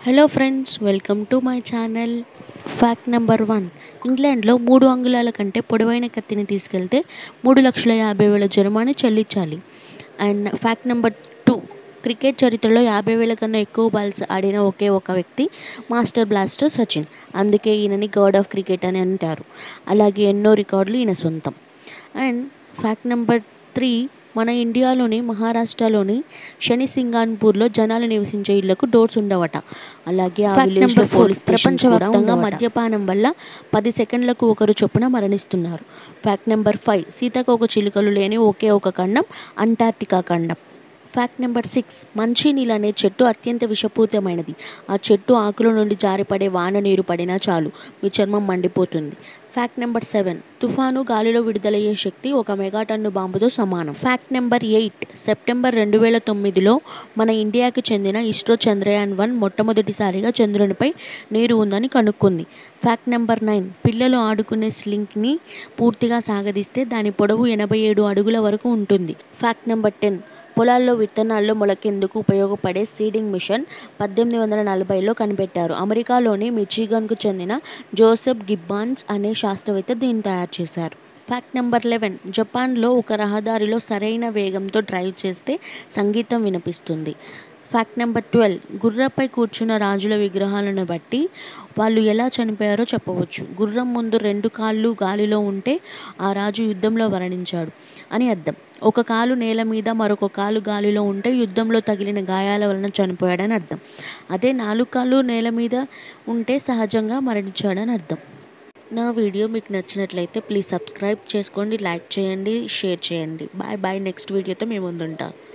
Hello friends welcome to my channel fact number one ఇంగ్లాండ్లో మూడు అంగుళాల కంటే పొడవైన కత్తిని తీసుకెళ్తే మూడు లక్షల యాభై వేల జరిమానా చెల్లించాలి and fact number two cricket చరిత్రలో యాభై వేల కన్నా ఎక్కువ బాల్స్ ఆడిన ఒకే ఒక వ్యక్తి మాస్టర్ బ్లాస్టర్ సచిన్ అందుకే ఈయనని గాడ్ ఆఫ్ క్రికెట్ అని అంటారు అలాగే ఎన్నో రికార్డులు ఈయన సొంతం అండ్ ఫ్యాక్ట్ నెంబర్ త్రీ మన ఇండియాలోని మహారాష్ట్రలోని శని సింగాన్పూర్లో జనాలు నివసించే ఇళ్లకు డోర్స్ ఉండవట అలాగే ఆ Fact విలేజ్లో number four, పోలీస్ ప్రపంచవ్యాప్తంగా ఉండవట. మద్యపానం వల్ల పది సెకండ్లకు ఒకరు చొప్పున మరణిస్తున్నారు ఫ్యాక్ట్ నెంబర్ ఫైవ్ సీతాకోక చిలుకలు లేని ఒకే ఒక ఖండం అంటార్టికా ఖండం ఫ్యాక్ట్ నెంబర్ సిక్స్ మంచినీళ్ళు అనే చెట్టు అత్యంత విషపూరితమైనది ఆ చెట్టు ఆకుల నుండి జారిపడే వాన నీరు పడినా చాలు మీ చర్మం మండిపోతుంది ఫ్యాక్ట్ నెంబర్ సెవెన్ తుఫాను గాలిలో విడుదలయ్యే శక్తి ఒక మెగాటన్ను బాంబుతో సమానం ఫ్యాక్ట్ నెంబర్ ఎయిట్ సెప్టెంబర్ రెండు వేల తొమ్మిదిలో మన ఇండియాకి చెందిన ఇస్రో చంద్రయాన్ వన్ మొట్టమొదటిసారిగా చంద్రునిపై నీరు ఉందని కనుక్కుంది ఫ్యాక్ట్ నెంబర్ నైన్ పిల్లలు ఆడుకునే స్లింక్ని పూర్తిగా సాగదీస్తే దాని పొడవు ఎనభై ఏడు అడుగుల వరకు ఉంటుంది ఫ్యాక్ట్ నెంబర్ టెన్ పొలాల్లో విత్తనాల్లో మొలకెందుకు ఉపయోగపడే సీడింగ్ మిషన్ పద్దెనిమిది వందల నలభైలో కనిపెట్టారు అమెరికాలోని మిచిగన్కు చెందిన జోసెఫ్ గిబ్బాన్స్ అనే శాస్త్రవేత్త దీన్ని తయారు చేశారు ఫ్యాక్ట్ నెంబర్ లెవెన్ జపాన్లో ఒక రహదారిలో సరైన వేగంతో డ్రైవ్ చేస్తే సంగీతం వినిపిస్తుంది ఫ్యాక్ట్ నెంబర్ ట్వెల్వ్ గుర్రపై కూర్చున్న రాజుల విగ్రహాలను బట్టి వాళ్ళు ఎలా చనిపోయారో చెప్పవచ్చు గుర్రం ముందు రెండు కాళ్ళు గాలిలో ఉంటే ఆ రాజు యుద్ధంలో మరణించాడు అని అర్థం ఒక కాలు నేల మీద మరొక కాలు గాలిలో ఉంటే యుద్ధంలో తగిలిన గాయాల వలన చనిపోయాడని అర్థం అదే నాలుగు కాళ్ళు నేల మీద ఉంటే సహజంగా మరణించాడని అర్థం నా వీడియో మీకు నచ్చినట్లయితే ప్లీజ్ సబ్స్క్రైబ్ చేసుకోండి లైక్ చేయండి షేర్ చేయండి బాయ్ బాయ్ నెక్స్ట్ వీడియోతో మేము ముందుంటాం